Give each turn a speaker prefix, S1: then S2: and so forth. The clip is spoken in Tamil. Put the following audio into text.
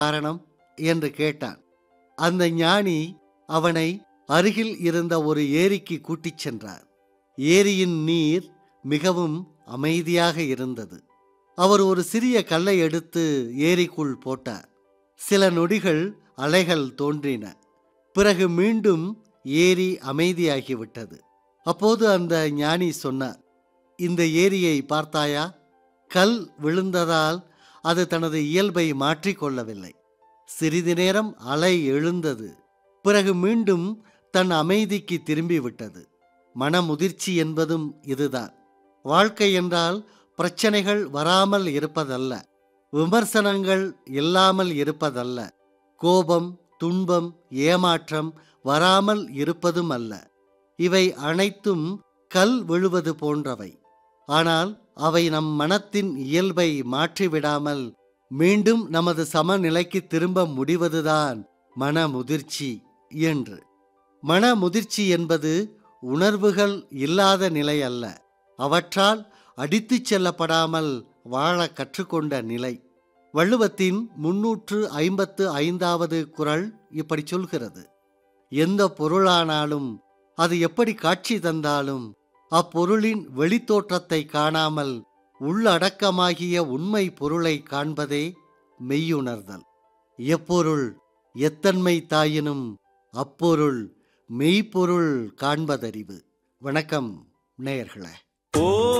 S1: காரணம் என்று கேட்டான் அந்த ஞானி அவனை அருகில் இருந்த ஒரு ஏரிக்கு கூட்டிச் சென்றார் ஏரியின் நீர் மிகவும் அமைதியாக இருந்தது அவர் ஒரு சிறிய கல்லை எடுத்து ஏரிக்குள் போட்டார் சில நொடிகள் அலைகள் தோன்றின பிறகு மீண்டும் ஏரி அமைதியாகிவிட்டது அப்போது அந்த ஞானி சொன்னார் இந்த ஏரியை பார்த்தாயா கல் விழுந்ததால் அது தனது இயல்பை மாற்றிக்கொள்ளவில்லை சிறிது நேரம் அலை எழுந்தது பிறகு மீண்டும் தன் அமைதிக்கு திரும்பிவிட்டது மனமுதிர்ச்சி என்பதும் இதுதான் வாழ்க்கை என்றால் பிரச்சனைகள் வராமல் இருப்பதல்ல விமர்சனங்கள் இல்லாமல் இருப்பதல்ல கோபம் துன்பம் ஏமாற்றம் வராமல் இருப்பதும் அல்ல இவை அனைத்தும் கல் விழுவது போன்றவை ஆனால் அவை நம் மனத்தின் இயல்பை மாற்றிவிடாமல் மீண்டும் நமது சமநிலைக்கு திரும்ப முடிவதுதான் மனமுதிர்ச்சி என்று மனமுதிர்ச்சி என்பது உணர்வுகள் இல்லாத நிலை அல்ல அவற்றால் அடித்துச் செல்லப்படாமல் வாழ கற்றுக்கொண்ட நிலை வள்ளுவத்தின் முன்னூற்று ஐம்பத்து ஐந்தாவது குரல் இப்படி சொல்கிறது எந்த பொருளானாலும் அது எப்படி காட்சி தந்தாலும் அப்பொருளின் வெளித்தோற்றத்தை காணாமல் உள்ளடக்கமாகிய உண்மை பொருளை காண்பதே மெய்யுணர்தல் எப்பொருள் எத்தன்மை தாயினும் அப்பொருள் மெய்ப்பொருள் காண்பதறிவு வணக்கம் நேயர்களே
S2: ஓ